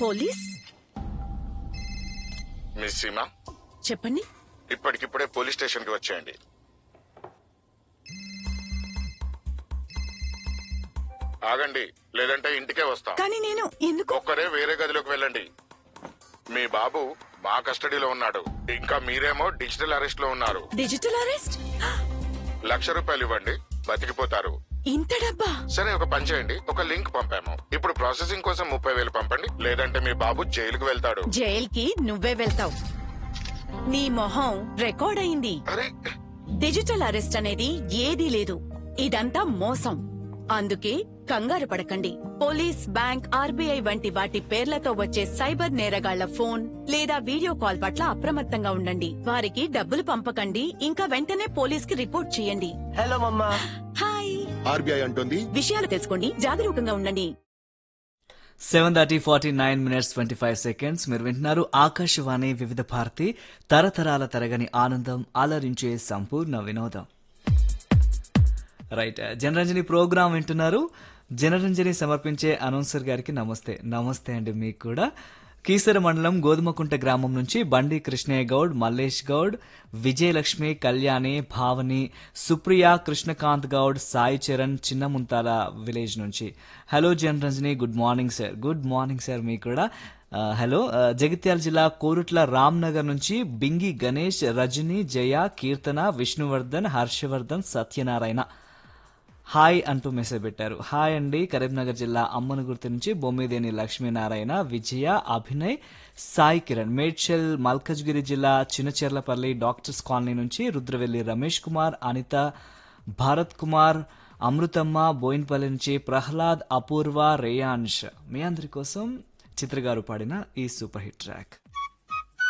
police miss Seema చెప్పండి ఇప్పటికిప్పుడే police station కి వచ్చేయండి ఆగండి లేదంటే ఇంటికే వస్తాం కానీ నేను ఎందుకు ఒక్కరే వేరే గదిలోకి వెళ్ళండి మీ బాబు మా కస్టడీలో ఉన్నాడు ఇంకా మీరేమో డిజిటల్ అరెస్ట్ లో ఉన్నారు డిజిటల్ అరెస్ట్ లక్ష రూపాయలు ఇవ్వండి బతికిపోతారు ఇంత డబ్బా సరే ఒక పని చేయండి ఒక లింక్ పంపాము ఇప్పుడు ప్రాసెసింగ్ కోసం ముప్పై వేలు పంపండి లేదంటే మీ బాబు జైలుకు వెళ్తాడు జైల్కి నువ్వే వెళ్తావు నీ మొహం రికార్డ్ అయింది అరే డిజిటల్ అరెస్ట్ అనేది ఏదీ లేదు ఇదంతా మోసం అందుకే కంగారు పడకండి పోలీస్ బ్యాంక్ ఆర్బీఐ వంటి వాటి పేర్లతో వచ్చే సైబర్ నేరగాళ్ల ఫోన్ లేదా వీడియో కాల్ పట్ల అప్రమత్తంగా ఉండండి వారికి డబ్బులు పంపకండి ఇంకా వెంటనే పోలీస్ కి రిపోర్ట్ చేయండి హలో మమ్మా హాయ్ ఆర్బీఐ అంటోంది విషయాలు తెలుసుకోండి జాగరూకంగా ఉండండి seven thirty forty nine minutes twenty five seconds మీరు వింటున్నారు ఆకాశవాణి వివిధ భారతి తరతరాల తరగని ఆనందం అలరించే సంపూర్ణ వినోదం రైట్ జనరంజని ప్రోగ్రాం వింటున్నారు జనరంజని సమర్పించే అనౌన్సర్ గారికి నమస్తే నమస్తే అండి మీకు కూడా కీసర మండలం గోధుమకుంట గ్రామం నుంచి బండి కృష్ణయ్య గౌడ్ మల్లేష్ గౌడ్ విజయలక్ష్మి కళ్యాణి భావని సుప్రియ కృష్ణకాంత్ గౌడ్ సాయి చరణ్ చిన్న ముంతాల విలేజ్ నుంచి hello Janaranjani good morning sir good morning sir మీకు కూడా ఆ, హలో ఆ, జగిత్యాల జిల్లా కోరుట్ల రామ్నగర్ నుంచి బింగి గణేష్ రజని జయ కీర్తన విష్ణువర్ధన్ హర్షవర్ధన్ సత్యనారాయణ హాయ్ అంటూ మెసేజ్ పెట్టారు హాయ్ అండి కరీంనగర్ జిల్లా అమ్మనగుర్తి నుంచి బొమ్మిదేని లక్ష్మీనారాయణ విజయ అభినయ్ సాయి కిరణ్ మేడ్చల్ మల్కజ్గిరి జిల్లా చిన్నచెర్లపల్లి డాక్టర్స్ కాలనీ నుంచి రుద్రవెల్లి రమేష్ కుమార్ అనిత భారత్ కుమార్ అమృతమ్మ బోయిన్పల్లి నుంచి ప్రహ్లాద్ అపూర్వ రేయాన్ష్ మీ అందరి కోసం చిత్రగారు పాడిన ఈ సూపర్ హిట్ ట్రాక్